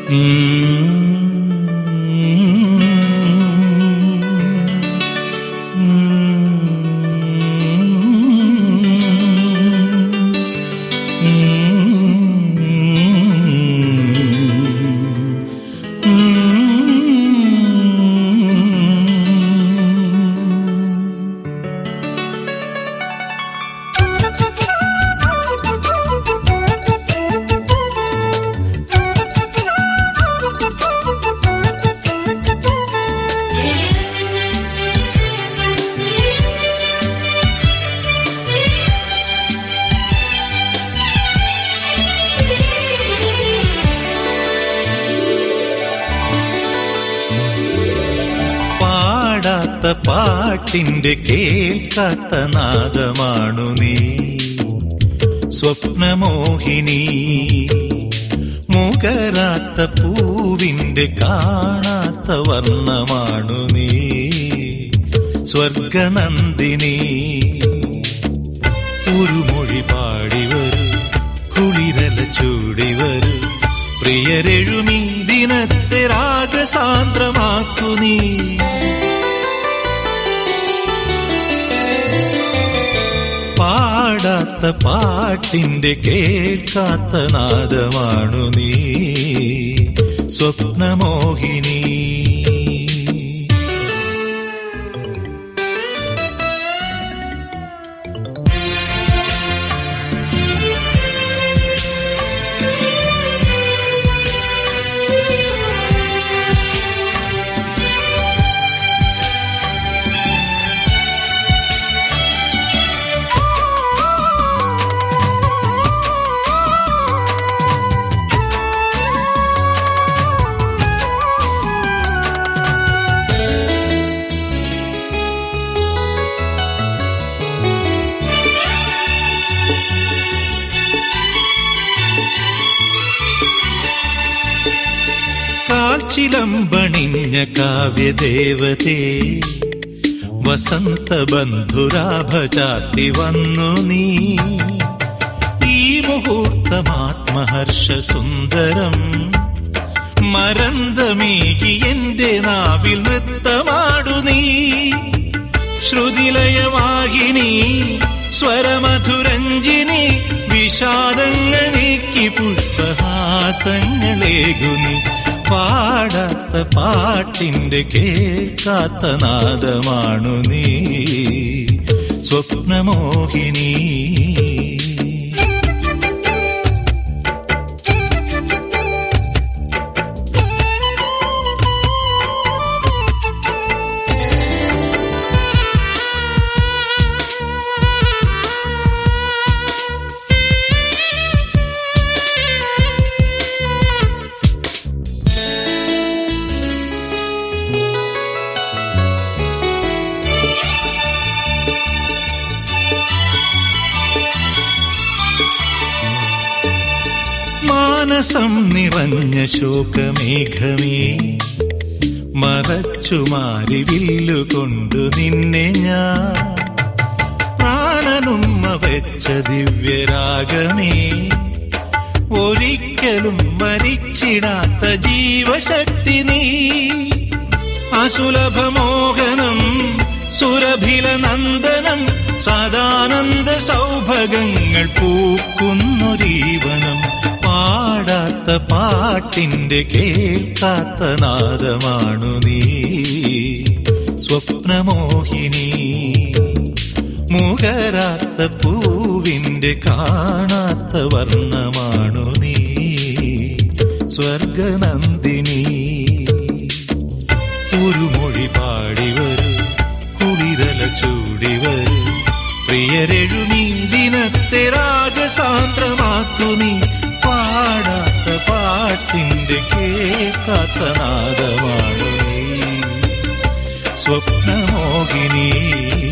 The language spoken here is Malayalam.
പാടാത്ത പാട്ടിന്റെ കേൾക്കാത്ത നാദമാണു നീ സ്വപ്നമോഹിനി മുകരാത്ത പൂവിന്റെ കാണാത്ത വർണ്ണമാണു നീ സ്വർഗനന്ദിനി ഒരു മൊഴി പാടി വരൂ കുളിരല ചൂടി വരൂ പ്രിയരെഴുമീ ദിനത്തെ രാഗസാന്ദ്രമാക്കു നീ പാടാത്ത പാട്ടിന്റെ കേൾക്കാത്ത നാദമാണു നീ സ്വപ്നമോഹിനി കാൽച്ചിലമ്പണിഞ്ഞ കാവ്യദേവതേ വസന്ത ബന്ധുരാഭ ചാത്തി വന്നു നീ ഈ മുഹൂർത്തമാത്മഹർഷ സുന്ദരം മരന്തമേകി എന്റെ നാവിൽ നൃത്തമാടു നീ ശ്രുതിലയവാഹിനി സ്വരമധുരഞ്ജിനി വിഷാദങ്ങൾ നീക്കി പുഷ്പഹാസങ്ങളേകുനി പാടാത്ത പാട്ടിന്റെ കേൾക്കാത്ത നാദമാണു നീ സ്വപ്നമോഹിനി മാനസം നിറഞ്ഞ ശോകമേഘമേ മറച്ചുമാരി വില്ലുകൊണ്ടു നിന്നെ ഞാൻ പ്രാണനുമ്മ വെച്ച ദിവ്യരാഗമേ ഒരിക്കലും മരിച്ചിടാത്ത ജീവശക്തി നീ അസുലഭമോഹനം സുരഭില നന്ദനം സദാനന്ദ സൗഭഗങ്ങൾ പൂക്കുന്നൊരീവനം പാടാത്ത പാട്ടിന്റെ കേൾക്കാത്ത നാദമാണു നീ സ്വപ്നമോഹിനി മുകരാത്ത പൂവിന്റെ കാണാത്ത വർണ്ണമാണു നീ സ്വർഗനന്ദിനി ഒരു മൊഴി പാടി വരൂ കുളിരല ചൂടി വരൂ പ്രിയരെഴുമീ ദിനത്തെ രാഗസാന്ദ്രമാക്കു നീ പാടാത്ത പാട്ടിന്റെ കേൾക്കാത്ത നാദമാണു നീ സ്വപ്നമോഹിനി